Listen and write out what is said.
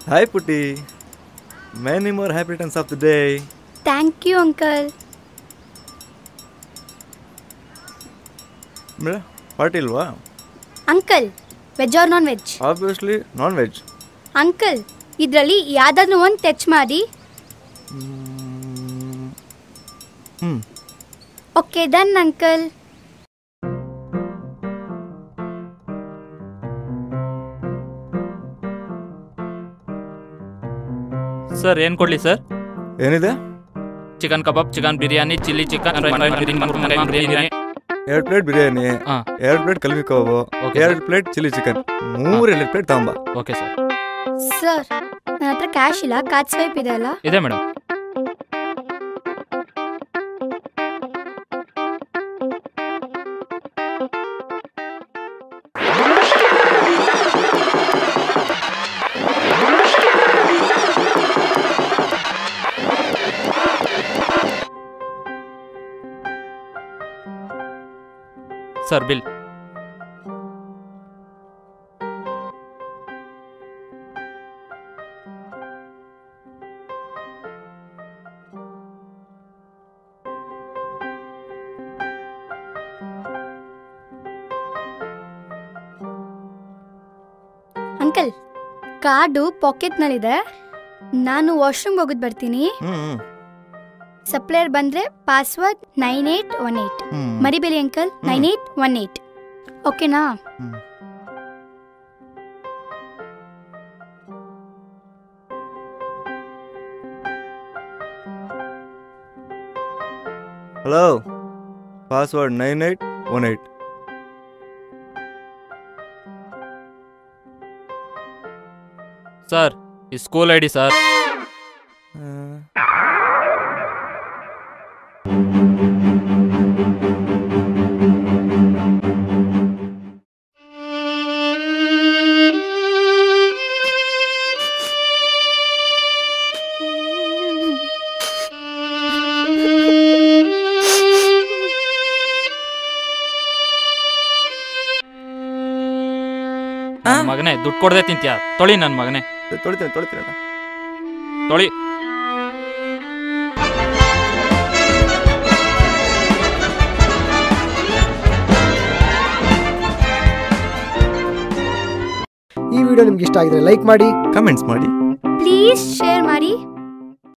Hi, Putti. Many more happy returns of the day. Thank you uncle ಮೇಡ party ಇಲ್ವಾ uncle veg or non veg obviously non veg uncle ಇದರಲ್ಲಿ ಯಾವ್ದಾದ್ರು ಒಂದು touch ಮಾಡಿ ಹ್ಞೂ okay done uncle sir ಏನು ಕೊಡಲಿ ಸರ್ ಏನಿದೆ chicken kebab chicken biryani chilli chicken biryani ಎರಡು ಪ್ಲೇಟ್ ಬಿರಿಯಾನಿ ಹಾ. ಎರಡು ಪ್ಲೇಟ್ ಕಲ್ಮಿ ಕಬಾಬು Okay, ಎರಡು ಪ್ಲೇಟ್ ಚಿಲ್ಲಿ ಚಿಕನ್ ಮೂರು ಎರಡು ಪ್ಲೇಟ್ ತಗೊಂಬ ಓಕೆ ಸರ್ ಸರ್ ನನ್ನ ಹತ್ರ ಕ್ಯಾಶ್ ಇಲ್ಲ ಕಾರ್ಡ್ ಸ್ವೈಪ್ ಇದೆ ಅಲ್ಲ ಇದೆ madam sir bill uncle card ಪಾಕೆಟ್ನಲ್ಲಿದೆ ನಾನು ವಾಶ್ರೂಮ್ಗೆ ಹೋಗಿದ್ದು ಬರ್ತೀನಿ ಹ್ಞೂ ಸಪ್ಲೈಯರ್ ಬಂದರೆ password nine eight one eight ಹ್ಞೂ ಮರಿಬೇಡಿ uncle nine eight one eight ಓಕೆನಾ hello password nine eight one eight sir ಈ ಸ್ಕೂಲ್ ಐ ಡಿ ಸರ್ ನನ್ ಮಗನೇ ದುಡ್ಡು ಕೊಡದೆ ತಿಂತ್ಯಾ ತೊಳಿ ನನ್ನ ಮಗನೇ ತೊಳಿತೀನಿ ತೊಳಿತೀನಿ ಅಣ್ಣ ತೊಳಿ ಈ ವಿಡಿಯೋ ನಿಮ್ಗೆ ಇಷ್ಟ ಆಗಿದ್ರೆ ಲೈಕ್ ಮಾಡಿ ಕಮೆಂಟ್ಸ್ ಮಾಡಿ ಪ್ಲೀಸ್ ಶೇರ್ ಮಾಡಿ